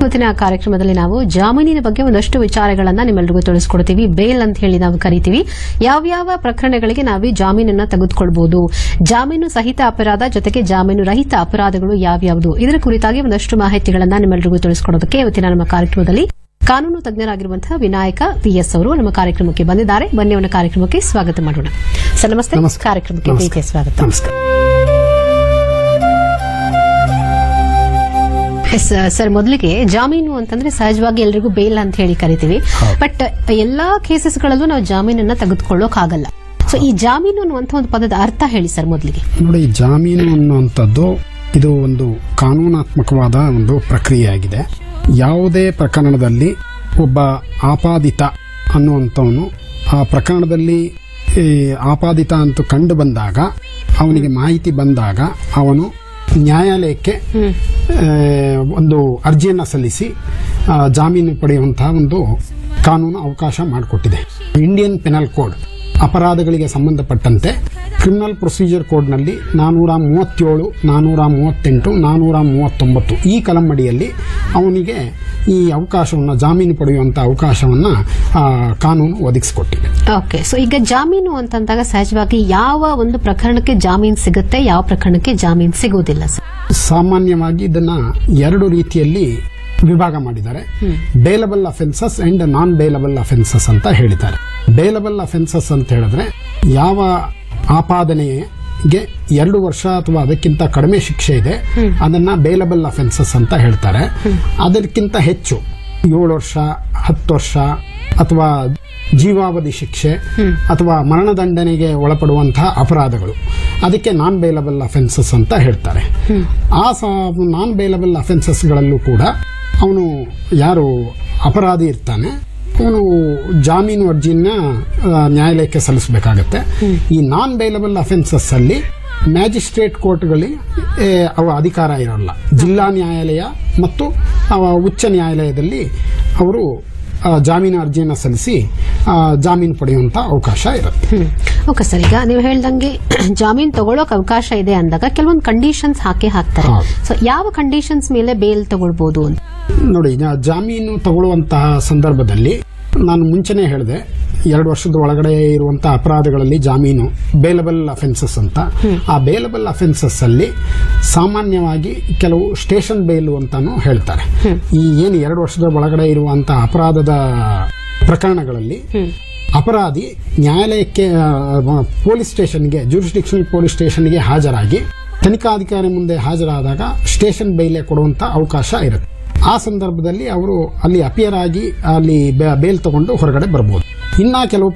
ಇವತ್ತಿನ ಕಾರ್ಯಕ್ರಮದಲ್ಲಿ ನಾವು ಜಾಮೀನಿನ ಬಗ್ಗೆ ಒಂದಷ್ಟು ವಿಚಾರಗಳನ್ನ ನಿಮ್ಮೆಲ್ಲರಿಗೂ ತಿಳಿಸ್ಕೊಡ್ತೀವಿ ಬೇಲ್ ಅಂತ ಹೇಳಿ ನಾವು ಕರಿತೀವಿ ಯಾವ್ಯಾವ ಪ್ರಕರಣಗಳಿಗೆ ನಾವು ಈ ಜಾಮೀನನ್ನ ತೆಗೆದುಕೊಳ್ಬಹುದು ಜಾಮೀನು ಸಹಿತ ಅಪರಾಧ ಜೊತೆಗೆ ಜಾಮೀನು ರಹಿತ ಅಪರಾಧಗಳು ಯಾವ್ಯಾವುದು ಇದರ ಕುರಿತಾಗಿ ಒಂದಷ್ಟು ಮಾಹಿತಿಗಳನ್ನ ನಿಮ್ಮೆಲ್ಲರಿಗೂ ತಿಳಿಸ್ಕೊಡೋದಕ್ಕೆ ಇವತ್ತಿನ ನಮ್ಮ ಕಾರ್ಯಕ್ರಮದಲ್ಲಿ ಕಾನೂನು ತಜ್ಞರಾಗಿರುವಂತಹ ವಿನಾಯಕ ಪಿಎಸ್ ಅವರು ನಮ್ಮ ಕಾರ್ಯಕ್ರಮಕ್ಕೆ ಬಂದಿದ್ದಾರೆ ಬನ್ನಿ ಅವರ ಕಾರ್ಯಕ್ರಮಕ್ಕೆ ಸ್ವಾಗತ ಮಾಡೋಣ ಸರ್ ನಮಸ್ತೆ ನಮಸ್ಕಾರ. ಕಾರ್ಯಕ್ರಮಕ್ಕೆ ನಮಸ್ಕಾರ. ಪ್ರೀತಿಯ ಸ್ವಾಗತ ನಮಸ್ಕಾರ ಎಸ್ ಸರ್ ಮೊದಲಿಗೆ ಜಾಮೀನು ಅಂತಂದ್ರೆ ಸಹಜವಾಗಿ ಎಲ್ರಿಗೂ ಬೇಲ್ ಅಂತ ಹೇಳಿ ಕರಿತೀವಿ ಹೌದು. ಬಟ್ ಎಲ್ಲಾ ಕೇಸಸ್ಗಳಲ್ಲೂ ನಾವು ಜಾಮೀನನ್ನ ತೆಗೆದುಕೊಳ್ಳೋಕ್ ಆಗಲ್ಲ ಸೊ ಈ ಜಾಮೀನು ಅನ್ನುವಂಥ ಒಂದು ಪದದ ಅರ್ಥ ಹೇಳಿ ಸರ್ ಮೊದಲಿಗೆ ನೋಡಿ ಜಾಮೀನು ಅನ್ನುವಂಥದ್ದು ಇದು ಒಂದು ಕಾನೂನಾತ್ಮಕವಾದ ಒಂದು ಪ್ರಕ್ರಿಯೆಯಾಗಿದೆ ಯಾವುದೇ ಪ್ರಕರಣದಲ್ಲಿ ಒಬ್ಬ ಆಪಾದಿತ ಅನ್ನುವಂಥವನು ಆ ಪ್ರಕರಣದಲ್ಲಿ ಈ ಆಪಾದಿತ ಅಂತ ಕಂಡು ಬಂದಾಗ ಅವನಿಗೆ ಮಾಹಿತಿ ಬಂದಾಗ ಅವನು ನ್ಯಾಯಾಲಯಕ್ಕೆ ಆ, ಒಂದು ಅರ್ಜಿಯನ್ನು ಸಲ್ಲಿಸಿ ಆ, ಜಾಮೀನು ಪಡೆಯುವಂತಹ ಒಂದು ಕಾನೂನು ಅವಕಾಶ ಮಾಡಿಕೊಟ್ಟಿದೆ ಇಂಡಿಯನ್ ಪೆನಲ್ ಕೋಡ್ ಅಪರಾಧಗಳಿಗೆ ಸಂಬಂಧಪಟ್ಟಂತೆ ಕ್ರಿಮಿನಲ್ ಪ್ರೊಸೀಜರ್ ಕೋಡ್ನಲ್ಲಿ ನಾನೂರ ಮೂವತ್ತೇಳು ನಾನೂರ ಮೂವತ್ತೆಂಟು ನಾನೂರ ಮೂವತ್ತೊಂಬತ್ತು ಈ ಕಲಂಬಡಿಯಲ್ಲಿ ಅವನಿಗೆ ಈ ಅವಕಾಶವನ್ನು ಜಾಮೀನು ಪಡೆಯುವಂಥ ಅವಕಾಶವನ್ನು ಕಾನೂನು ಒದಗಿಸಿಕೊಟ್ಟಿದೆ ಓಕೆ ಸೊ ಈಗ ಜಾಮೀನು ಅಂತಂದಾಗ ಸಹಜವಾಗಿ ಯಾವ ಒಂದು ಪ್ರಕರಣಕ್ಕೆ ಜಾಮೀನು ಸಿಗುತ್ತೆ ಯಾವ ಪ್ರಕರಣಕ್ಕೆ ಜಾಮೀನು ಸಿಗುವುದಿಲ್ಲ ಸರ್ ಸಾಮಾನ್ಯವಾಗಿ ಇದನ್ನ ಎರಡು ರೀತಿಯಲ್ಲಿ ವಿಭಾಗ ಮಾಡಿದ್ದಾರೆ bailable offences and non bailable offences ಅಂತ ಹೇಳಿದ್ದಾರೆ ಬೇಲಬಲ್ ಅಫೆನ್ಸಸ್ ಅಂತ ಹೇಳಿದ್ರೆ ಯಾವ ಆಪಾದನೆಗೆ ಎರಡು ವರ್ಷ ಅಥವಾ ಅದಕ್ಕಿಂತ ಕಡಿಮೆ ಶಿಕ್ಷೆ ಇದೆ ಅದನ್ನ ಬೇಲಬಲ್ ಅಫೆನ್ಸಸ್ ಅಂತ ಹೇಳ್ತಾರೆ ಅದಕ್ಕಿಂತ ಹೆಚ್ಚು ಏಳು ವರ್ಷ ಹತ್ತು ವರ್ಷ ಅಥವಾ ಜೀವಾವಧಿ ಶಿಕ್ಷೆ ಅಥವಾ ಮರಣದಂಡನೆಗೆ ಒಳಪಡುವಂತಹ ಅಪರಾಧಗಳು ಅದಕ್ಕೆ ನಾನ್ ಬೇಲಬಲ್ ಅಫೆನ್ಸಸ್ ಅಂತ ಹೇಳ್ತಾರೆ ಆ ನಾನ್ ಬೇಲಬಲ್ ಅಫೆನ್ಸಸ್ಗಳಲ್ಲೂ ಕೂಡ ಅವನು ಯಾರು ಅಪರಾಧಿ ಇರ್ತಾನೆ ಅವನು ಜಾಮೀನು ಅರ್ಜಿಯನ್ನ ಆ, ನ್ಯಾಯಾಲಯಕ್ಕೆ ಸಲ್ಲಿಸಬೇಕಾಗತ್ತೆ ಈ ನಾನ್ ಬೇಲಬಲ್ ಅಫೆನ್ಸಸ್ ಅಲ್ಲಿ ಮ್ಯಾಜಿಸ್ಟ್ರೇಟ್ ಕೋರ್ಟ್ಗಳಿಗೆ ಏ, ಅವ ಅಧಿಕಾರ ಇರೋಲ್ಲ ಜಿಲ್ಲಾ ನ್ಯಾಯಾಲಯ ಮತ್ತು ಅವ ಉಚ್ಚ ನ್ಯಾಯಾಲಯದಲ್ಲಿ ಅವರು ಆ, ಜಾಮೀನು ಅರ್ಜಿಯನ್ನು ಸಲ್ಲಿಸಿ ಆ, ಜಾಮೀನು ಪಡೆಯುವಂತ ಅವಕಾಶ ಇರುತ್ತೆ ಓಕೆ ಸರ್ ಈಗ ನೀವು ಹೇಳ್ದಂಗೆ ಜಾಮೀನು ತಗೊಳ್ಳೋಕೆ ಅವಕಾಶ ಇದೆ ಅಂದಾಗ ಕೆಲವೊಂದು ಕಂಡೀಷನ್ಸ್ ಹಾಕಿ ಹಾಕ್ತಾರೆ ಹೌದು. ಸೊ ಯಾವ ಕಂಡೀಷನ್ಸ್ ಮೇಲೆ ಬೇಲ್ ತಗೊಳ್ಬಹುದು ಅಂತ ನೋಡಿ ಜಾ- ಜಾಮೀನು ತಗೊಳ್ಳುವಂತಹ ಸಂದರ್ಭದಲ್ಲಿ ನಾನು ಮುಂಚೆನೆ ಹೇಳಿದೆ ಎರಡು ವರ್ಷದ ಒಳಗಡೆ ಇರುವಂತಹ ಅಪರಾಧಗಳಲ್ಲಿ ಜಾಮೀನು ಬೇಲಬಲ್ ಅಫೆನ್ಸಸ್ ಅಂತ ಆ ಬೇಲಬಲ್ ಅಫೆನ್ಸಸ್ ಅಲ್ಲಿ ಸಾಮಾನ್ಯವಾಗಿ ಕೆಲವು ಸ್ಟೇಷನ್ ಬೇಲು ಅಂತಾನು ಹೇಳ್ತಾರೆ ಈ ಏನು ಎರಡು ವರ್ಷದ ಒಳಗಡೆ ಇರುವಂತಹ ಅಪರಾಧದ ಪ್ರಕರಣಗಳಲ್ಲಿ ಅಪರಾಧಿ ನ್ಯಾಯಾಲಯಕ್ಕೆ ಆ, ಪೊಲೀಸ್ ಸ್ಟೇಷನ್ಗೆ ಜೂರಿಸ್ಡಿಕ್ಷನಲ್ ಪೊಲೀಸ್ ಸ್ಟೇಷನ್ಗೆ ಹಾಜರಾಗಿ ತನಿಖಾಧಿಕಾರಿ ಮುಂದೆ ಹಾಜರಾದಾಗ ಸ್ಟೇಷನ್ ಬೈಲೆ ಕೊಡುವಂತ ಅವಕಾಶ ಇರುತ್ತೆ ಆ ಸಂದರ್ಭದಲ್ಲಿ ಅವರು ಅಲ್ಲಿ ಅಪಿಯರ್ ಆಗಿ ಅಲ್ಲಿ ಬೇ- ಬೇಲ್ ತಗೊಂಡು ಹೊರಗಡೆ ಬರಬಹುದು ಇನ್ನ ಕೆಲವು